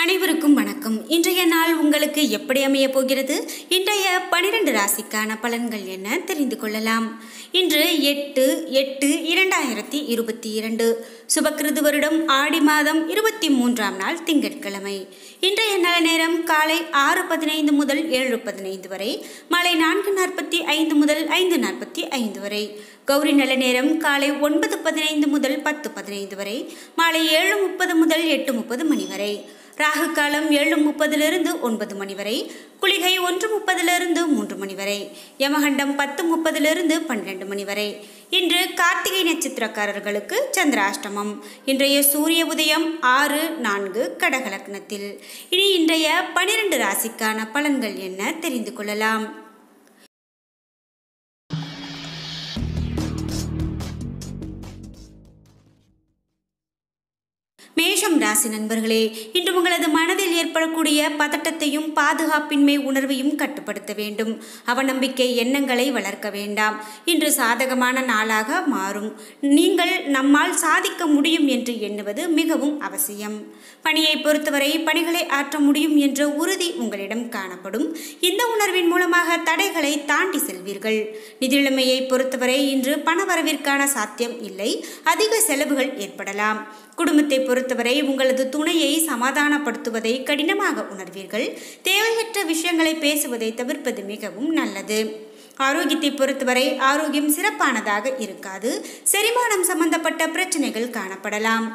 அனைவருக்கும் வணக்கம் இன்றைய நாள் உங்களுக்கு எப்படி அமைய போகிறது இன்றைய பனிரெண்டு ராசிக்கான பலன்கள் என்ன தெரிந்து கொள்ளலாம் இன்று எட்டு எட்டு இரண்டாயிரத்தி இருபத்தி இரண்டு சுபக்கிருது வருடம் ஆடி மாதம் இருபத்தி மூன்றாம் நாள் திங்கட்கிழமை இன்றைய நல்ல நேரம் காலை ஆறு பதினைந்து முதல் ஏழு பதினைந்து வரை மாலை நான்கு நாற்பத்தி ஐந்து முதல் ஐந்து நாற்பத்தி ஐந்து வரை கௌரி நல்ல நேரம் காலை ஒன்பது பதினைந்து முதல் பத்து பதினைந்து வரை மாலை ஏழு முப்பது முதல் எட்டு முப்பது மணி வரை ராகு காலம் ஏழு முப்பதிலிருந்து ஒன்பது மணி வரை குளிகை ஒன்று முப்பதிலிருந்து மூன்று மணி வரை யமகண்டம் பத்து முப்பதிலிருந்து பன்னிரெண்டு மணி வரை இன்று கார்த்திகை நட்சத்திரக்காரர்களுக்கு சந்திராஷ்டமம் இன்றைய சூரிய உதயம் ஆறு நான்கு கடகலக்னத்தில் இனி இன்றைய பனிரெண்டு ராசிக்கான பலன்கள் என்ன தெரிந்து கொள்ளலாம் மேஷம் ராசி நண்பர்களே இன்று உங்களது மனதில் ஏற்படக்கூடிய பதட்டத்தையும் பாதுகாப்பின்மை உணர்வையும் கட்டுப்படுத்த வேண்டும் அவநம்பிக்கை எண்ணங்களை வளர்க்க வேண்டாம் இன்று சாதகமான நாளாக மாறும் நீங்கள் நம்மால் சாதிக்க முடியும் என்று எண்ணுவது மிகவும் அவசியம் பணியை பொறுத்தவரை பணிகளை ஆற்ற முடியும் என்ற உறுதி உங்களிடம் காணப்படும் இந்த உணர்வின் மூலமாக தடைகளை தாண்டி செல்வீர்கள் நிதிநிலைமையை பொறுத்தவரை இன்று பணவரவிற்கான சாத்தியம் இல்லை அதிக செலவுகள் ஏற்படலாம் குடும்பத்தை பொறுத்தவரை உங்களது துணையை சமாதானப்படுத்துவதை கடினமாக உணர்வீர்கள் தேவையற்ற விஷயங்களை பேசுவதை தவிர்ப்பது மிகவும் நல்லது ஆரோக்கியத்தை பொறுத்தவரை ஆரோக்கியம் சிறப்பானதாக இருக்காது செரிமானம் சம்பந்தப்பட்ட பிரச்சனைகள் காணப்படலாம்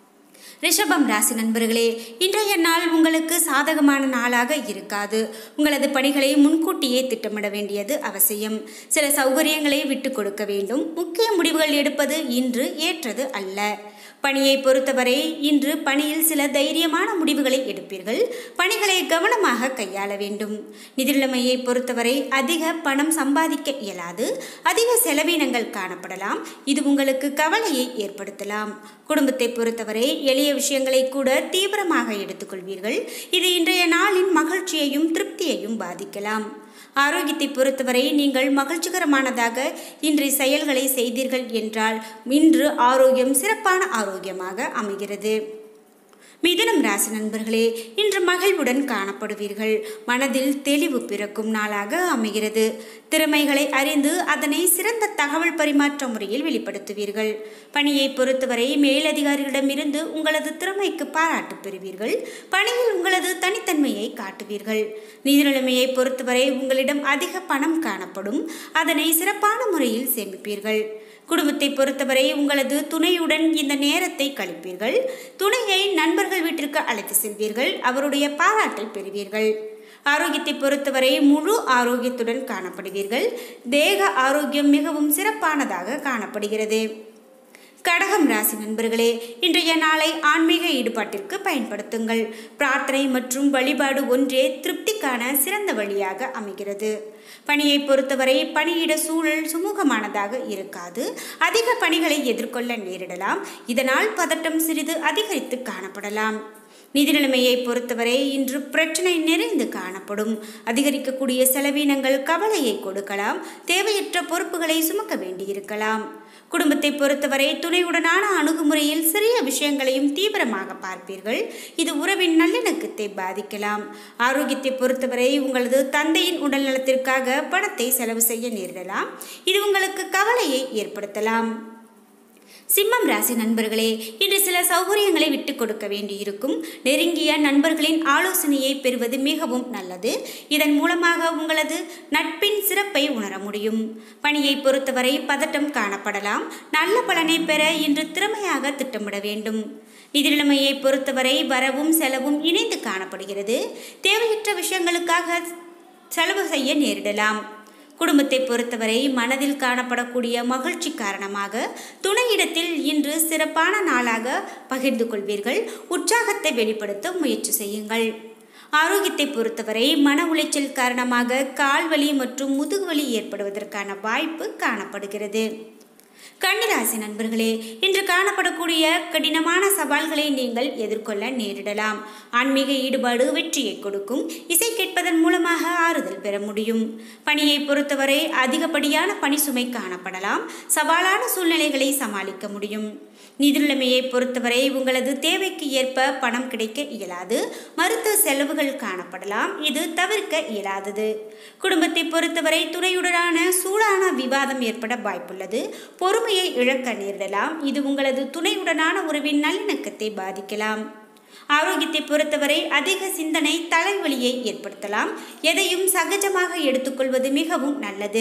ரிஷபம் ராசி நண்பர்களே இன்றைய நாள் உங்களுக்கு சாதகமான நாளாக இருக்காது உங்களது பணிகளை முன்கூட்டியே திட்டமிட வேண்டியது அவசியம் சில சௌகரியங்களை விட்டு கொடுக்க வேண்டும் முக்கிய முடிவுகள் எடுப்பது இன்று ஏற்றது அல்ல பணியை பொறுத்தவரை இன்று பணியில் சில தைரியமான முடிவுகளை எடுப்பீர்கள் பணிகளை கவனமாக கையாள வேண்டும் நிதிநிலைமையை பொறுத்தவரை அதிக பணம் சம்பாதிக்க இயலாது அதிக செலவினங்கள் காணப்படலாம் இது உங்களுக்கு கவலையை ஏற்படுத்தலாம் குடும்பத்தை பொறுத்தவரை எளிய விஷயங்களை கூட தீவிரமாக எடுத்துக்கொள்வீர்கள் இது இன்றைய நாளின் மகிழ்ச்சியையும் திருப்தியையும் பாதிக்கலாம் ஆரோக்கியத்தை பொறுத்தவரை நீங்கள் மகிழ்ச்சிகரமானதாக இன்றைய செயல்களை செய்தீர்கள் என்றால் இன்று ஆரோக்கியம் சிறப்பான ஆரோக்கியமாக அமைகிறது மிதுனம் ராசி நண்பர்களே இன்று மகிழ்வுடன் காணப்படுவீர்கள் மனதில் தெளிவு பிறக்கும் நாளாக அமைகிறது திறமைகளை அறிந்து அதனை சிறந்த தகவல் பரிமாற்ற முறையில் வெளிப்படுத்துவீர்கள் பணியை பொறுத்தவரை மேலதிகாரிகளிடமிருந்து உங்களது திறமைக்கு பாராட்டு பெறுவீர்கள் பணியில் உங்களது தனித்தன்மையை காட்டுவீர்கள் நிதிநிலைமையை பொறுத்தவரை உங்களிடம் அதிக பணம் காணப்படும் அதனை சிறப்பான முறையில் சேமிப்பீர்கள் குடும்பத்தை பொறுத்தவரை உங்களது துணையுடன் இந்த நேரத்தை கழிப்பீர்கள் துணையை நண்பர்கள் வீட்டிற்கு அழைத்து செல்வீர்கள் அவருடைய பாராட்டை பெறுவீர்கள் ஆரோக்கியத்தை பொறுத்தவரை முழு ஆரோக்கியத்துடன் காணப்படுவீர்கள் தேக ஆரோக்கியம் மிகவும் சிறப்பானதாக காணப்படுகிறது கடகம் ராசி நண்பர்களே இன்றைய நாளை ஆன்மீக ஈடுபாட்டிற்கு பயன்படுத்துங்கள் பிரார்த்தனை மற்றும் வழிபாடு ஒன்றே திருப்திக்கான சிறந்த வழியாக அமைகிறது பணியை பொறுத்தவரை பணியிட சூழல் சுமூகமானதாக இருக்காது அதிக பணிகளை எதிர்கொள்ள நேரிடலாம் இதனால் பதட்டம் சிறிது அதிகரித்து காணப்படலாம் நிதி நிலைமையை பொறுத்தவரை இன்று பிரச்சனை நிறைந்து காணப்படும் அதிகரிக்கக்கூடிய செலவினங்கள் கவலையை கொடுக்கலாம் தேவையற்ற பொறுப்புகளை சுமக்க வேண்டியிருக்கலாம் குடும்பத்தை பொறுத்தவரை துணையுடனான அணுகுமுறையில் சிறிய விஷயங்களையும் தீவிரமாக பார்ப்பீர்கள் இது உறவின் நல்லிணக்கத்தை பாதிக்கலாம் ஆரோக்கியத்தை பொறுத்தவரை உங்களது தந்தையின் உடல்நலத்திற்காக பணத்தை செலவு செய்ய நேரிடலாம் இது உங்களுக்கு கவலையை ஏற்படுத்தலாம் சிம்மம் ராசி நண்பர்களே இன்று சில சௌகரியங்களை விட்டு கொடுக்க வேண்டியிருக்கும் நெருங்கிய நண்பர்களின் ஆலோசனையை பெறுவது மிகவும் நல்லது இதன் மூலமாக உங்களது நட்பின் சிறப்பை உணர முடியும் பணியை பொறுத்தவரை பதட்டம் காணப்படலாம் நல்ல பலனை பெற இன்று திறமையாக திட்டமிட வேண்டும் நிதிநிலைமையை பொறுத்தவரை வரவும் செலவும் இணைந்து காணப்படுகிறது தேவையற்ற விஷயங்களுக்காக செலவு செய்ய நேரிடலாம் குடும்பத்தை பொறுத்தவரை மனதில் காணப்படக்கூடிய மகிழ்ச்சி காரணமாக துணையிடத்தில் இன்று சிறப்பான நாளாக பகிர்ந்து கொள்வீர்கள் உற்சாகத்தை வெளிப்படுத்த முயற்சி செய்யுங்கள் ஆரோக்கியத்தை பொறுத்தவரை மன உளைச்சல் காரணமாக கால்வலி மற்றும் முதுகுவலி ஏற்படுவதற்கான வாய்ப்பு காணப்படுகிறது கன்னிராசி நண்பர்களே இன்று காணப்படக்கூடிய கடினமான சவால்களை நீங்கள் எதிர்கொள்ள நேரிடலாம் ஆன்மீக ஈடுபாடு வெற்றியை கொடுக்கும் இசை கேட்பதன் மூலமாக ஆறுதல் பெற முடியும் பணியை பொறுத்தவரை அதிகப்படியான பணி சுமை காணப்படலாம் சவாலான சூழ்நிலைகளை சமாளிக்க முடியும் நிதிநிலைமையை பொறுத்தவரை உங்களது தேவைக்கு ஏற்ப பணம் கிடைக்க இயலாது மருத்துவ செலவுகள் காணப்படலாம் இது தவிர்க்க இயலாதது குடும்பத்தை பொறுத்தவரை துணையுடனான சூடான விவாதம் ஏற்பட வாய்ப்புள்ளது பொறுமையை இழக்க நேரிடலாம் இது உங்களது துணையுடனான உறவின் நல்லிணக்கத்தை பாதிக்கலாம் ஆரோக்கியத்தை பொறுத்தவரை அதிக சிந்தனை தலைவலியை ஏற்படுத்தலாம் எதையும் சகஜமாக எடுத்துக்கொள்வது மிகவும் நல்லது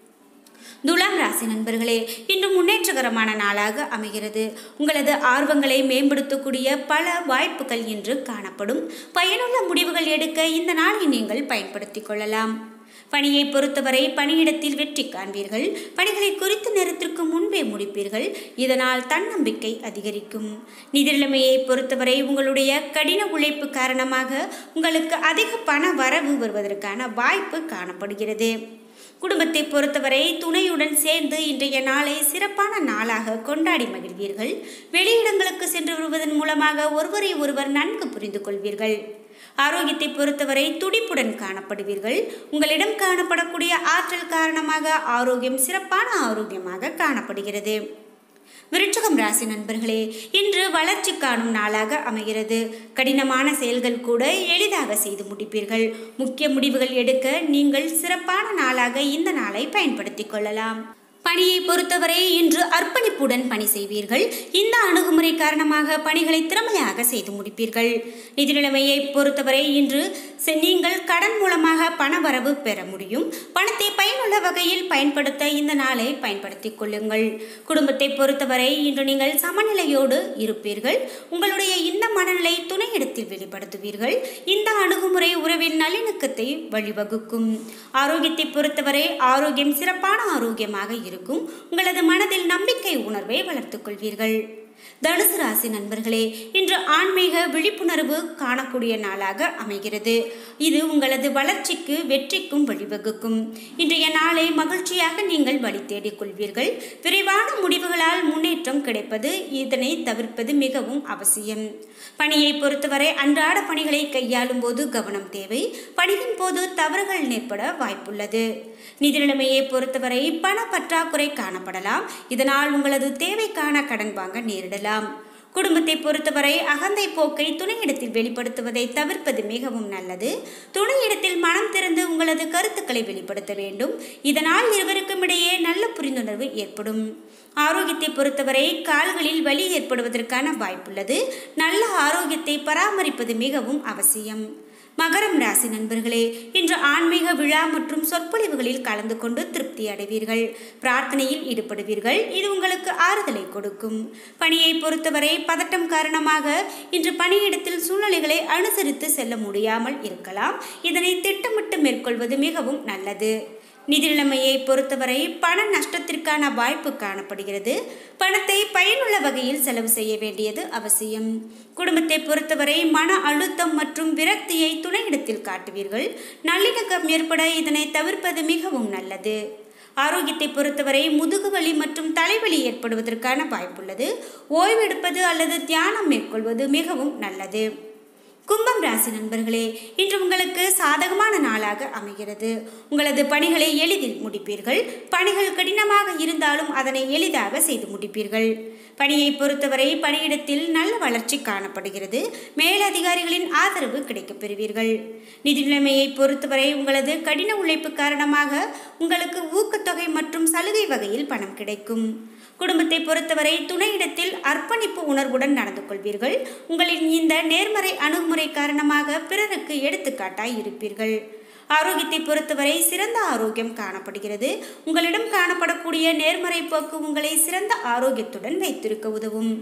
துலாம் ராசி நண்பர்களே இன்று முன்னேற்றகரமான நாளாக அமைகிறது உங்களது ஆர்வங்களை மேம்படுத்தக்கூடிய பல வாய்ப்புகள் இன்று காணப்படும் பயனுள்ள முடிவுகள் எடுக்க இந்த நாளை நீங்கள் பயன்படுத்திக் கொள்ளலாம் பணியை பொறுத்தவரை பணியிடத்தில் வெற்றி காண்பீர்கள் பணிகளை குறித்த நேரத்திற்கு முன்பே முடிப்பீர்கள் இதனால் தன்னம்பிக்கை அதிகரிக்கும் நிதிநிலைமையை பொறுத்தவரை உங்களுடைய கடின உழைப்பு காரணமாக உங்களுக்கு அதிக பண வரவு வருவதற்கான வாய்ப்பு காணப்படுகிறது குடும்பத்தை பொறுத்தவரை துணையுடன் சேர்ந்து இன்றைய நாளை சிறப்பான நாளாக கொண்டாடி மகிழ்வீர்கள் வெளியிடங்களுக்கு சென்று வருவதன் மூலமாக ஒருவரை ஒருவர் நன்கு புரிந்து கொள்வீர்கள் ஆரோக்கியத்தை பொறுத்தவரை துடிப்புடன் காணப்படுவீர்கள் உங்களிடம் காணப்படக்கூடிய ஆற்றல் காரணமாக ஆரோக்கியம் சிறப்பான ஆரோக்கியமாக காணப்படுகிறது விருட்சகம் ராசி நண்பர்களே இன்று வளர்ச்சி காணும் நாளாக அமைகிறது கடினமான செயல்கள் கூட எளிதாக செய்து முடிப்பீர்கள் முக்கிய முடிவுகள் எடுக்க நீங்கள் சிறப்பான நாளாக இந்த நாளை பயன்படுத்திக் கொள்ளலாம் பணியை பொறுத்தவரை இன்று அர்ப்பணிப்புடன் பணி செய்வீர்கள் இந்த அணுகுமுறை காரணமாக பணிகளை திறமையாக செய்து முடிப்பீர்கள் நிதி நிலைமையை பொறுத்தவரை இன்று செ- நீங்கள் கடன் மூலமாக பண வரவு பெற முடியும் பணத்தை பயனுள்ள வகையில் பயன்படுத்த இந்த நாளை பயன்படுத்திக் கொள்ளுங்கள் குடும்பத்தை பொறுத்தவரை இன்று நீங்கள் சமநிலையோடு இருப்பீர்கள் உங்களுடைய இந்த மனநிலை துணையிடத்தில் வெளிப்படுத்துவீர்கள் இந்த அணுகுமுறை உறவின் நல்லிணக்கத்தை வழிவகுக்கும் ஆரோக்கியத்தை பொறுத்தவரை ஆரோக்கியம் சிறப்பான ஆரோக்கியமாக இருக்கும் உங்களது மனதில் நம்பிக்கை உணர்வை வளர்த்துக் கொள்வீர்கள் தனுசு ராசி நண்பர்களே இன்று ஆன்மீக விழிப்புணர்வு காணக்கூடிய நாளாக அமைகிறது இது உங்களது வளர்ச்சிக்கு வெற்றிக்கும் வழிவகுக்கும் இன்றைய நாளை மகிழ்ச்சியாக நீங்கள் வழி தேடிக் கொள்வீர்கள் விரைவான முடிவுகளால் முன்னேற்றம் கிடைப்பது இதனை தவிர்ப்பது மிகவும் அவசியம் பணியை பொறுத்தவரை அன்றாட பணிகளை கையாளும் போது கவனம் தேவை பணியின் போது தவறுகள் ஏற்பட வாய்ப்புள்ளது நிதி நிலைமையை பொறுத்தவரை பண பற்றாக்குறை காணப்படலாம் இதனால் உங்களது தேவைக்கான கடன் வாங்க நேரிடலாம் குடும்பத்தை பொறுத்தவரை அகந்தை போக்கை துணையிடத்தில் வெளிப்படுத்துவதை தவிர்ப்பது மிகவும் நல்லது துணையிடத்தில் மனம் திறந்து உங்களது கருத்துக்களை வெளிப்படுத்த வேண்டும் இதனால் இருவருக்கும் இடையே நல்ல புரிந்துணர்வு ஏற்படும் ஆரோக்கியத்தை பொறுத்தவரை கால்களில் வலி ஏற்படுவதற்கான வாய்ப்புள்ளது நல்ல ஆரோக்கியத்தை பராமரிப்பது மிகவும் அவசியம் மகரம் ராசி நண்பர்களே இன்று ஆன்மீக விழா மற்றும் சொற்பொழிவுகளில் கலந்து கொண்டு திருப்தி அடைவீர்கள் பிரார்த்தனையில் ஈடுபடுவீர்கள் இது உங்களுக்கு ஆறுதலை கொடுக்கும் பணியை பொறுத்தவரை பதட்டம் காரணமாக இன்று பணியிடத்தில் சூழ்நிலைகளை அனுசரித்து செல்ல முடியாமல் இருக்கலாம் இதனை திட்டமிட்டு மேற்கொள்வது மிகவும் நல்லது நிதி நிலைமையை பொறுத்தவரை பண நஷ்டத்திற்கான வாய்ப்பு காணப்படுகிறது பணத்தை பயனுள்ள வகையில் செலவு செய்ய வேண்டியது அவசியம் குடும்பத்தை பொறுத்தவரை மன அழுத்தம் மற்றும் விரக்தியை துணையிடத்தில் காட்டுவீர்கள் நல்லிணக்கம் ஏற்பட இதனை தவிர்ப்பது மிகவும் நல்லது ஆரோக்கியத்தை பொறுத்தவரை முதுகுவலி மற்றும் தலைவலி ஏற்படுவதற்கான வாய்ப்புள்ளது ஓய்வெடுப்பது அல்லது தியானம் மேற்கொள்வது மிகவும் நல்லது கும்பம் ராசி நண்பர்களே இன்று உங்களுக்கு சாதகமான நாளாக அமைகிறது உங்களது பணிகளை எளிதில் முடிப்பீர்கள் பணிகள் கடினமாக இருந்தாலும் அதனை எளிதாக செய்து முடிப்பீர்கள் பணியை பொறுத்தவரை பணியிடத்தில் நல்ல வளர்ச்சி காணப்படுகிறது மேலதிகாரிகளின் ஆதரவு கிடைக்கப் பெறுவீர்கள் நிதி நிலைமையை பொறுத்தவரை உங்களது கடின உழைப்பு காரணமாக உங்களுக்கு ஊக்கத்தொகை மற்றும் சலுகை வகையில் பணம் கிடைக்கும் குடும்பத்தை பொறுத்தவரை துணையிடத்தில் அர்ப்பணிப்பு உணர்வுடன் நடந்து கொள்வீர்கள் உங்களின் இந்த நேர்மறை அணுகுமுறை காரணமாக பிறருக்கு எடுத்துக்காட்டாய் இருப்பீர்கள் ஆரோக்கியத்தை பொறுத்தவரை சிறந்த ஆரோக்கியம் காணப்படுகிறது உங்களிடம் காணப்படக்கூடிய நேர்மறை போக்கு உங்களை சிறந்த ஆரோக்கியத்துடன் வைத்திருக்க உதவும்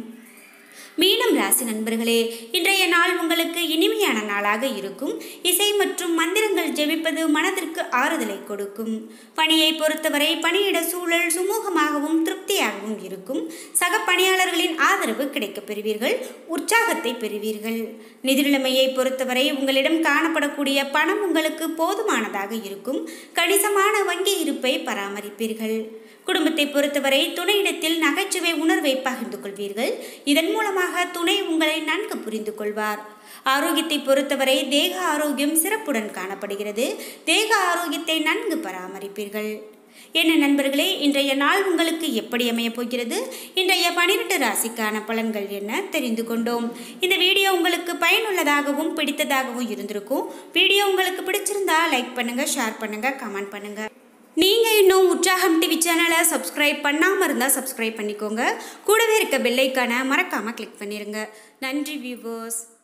மீனம் ராசி நண்பர்களே இன்றைய நாள் உங்களுக்கு இனிமையான நாளாக இருக்கும் இசை மற்றும் மந்திரங்கள் ஜெபிப்பது மனதிற்கு ஆறுதலை கொடுக்கும் பணியை பொறுத்தவரை பணியிட சூழல் சுமூகமாகவும் திருப்தியாகவும் இருக்கும் சக பணியாளர்களின் ஆதரவு கிடைக்கப் பெறுவீர்கள் உற்சாகத்தை பெறுவீர்கள் நிதி நிலைமையை பொறுத்தவரை உங்களிடம் காணப்படக்கூடிய பணம் உங்களுக்கு போதுமானதாக இருக்கும் கணிசமான வங்கி இருப்பை பராமரிப்பீர்கள் குடும்பத்தை பொறுத்தவரை துணையிடத்தில் நகைச்சுவை உணர்வை பகிர்ந்து கொள்வீர்கள் இதன் மூலமாக துணை உங்களை நன்கு புரிந்து கொள்வார் ஆரோக்கியத்தை பொறுத்தவரை தேக ஆரோக்கியம் சிறப்புடன் காணப்படுகிறது தேக ஆரோக்கியத்தை நன்கு பராமரிப்பீர்கள் என்ன நண்பர்களே இன்றைய நாள் உங்களுக்கு எப்படி அமையப் போகிறது இன்றைய பனிரெண்டு ராசிக்கான பலன்கள் என்ன தெரிந்து கொண்டோம் இந்த வீடியோ உங்களுக்கு பயனுள்ளதாகவும் பிடித்ததாகவும் இருந்திருக்கும் வீடியோ உங்களுக்கு பிடிச்சிருந்தா லைக் பண்ணுங்க ஷேர் பண்ணுங்க கமெண்ட் பண்ணுங்க நீங்கள் இன்னும் உற்சாகம் டிவி சேனலை சப்ஸ்கிரைப் பண்ணாமல் இருந்தால் சப்ஸ்கிரைப் பண்ணிக்கோங்க கூடவே இருக்க பெல்லைக்கான மறக்காமல் கிளிக் பண்ணிடுங்க நன்றி வியூவர்ஸ்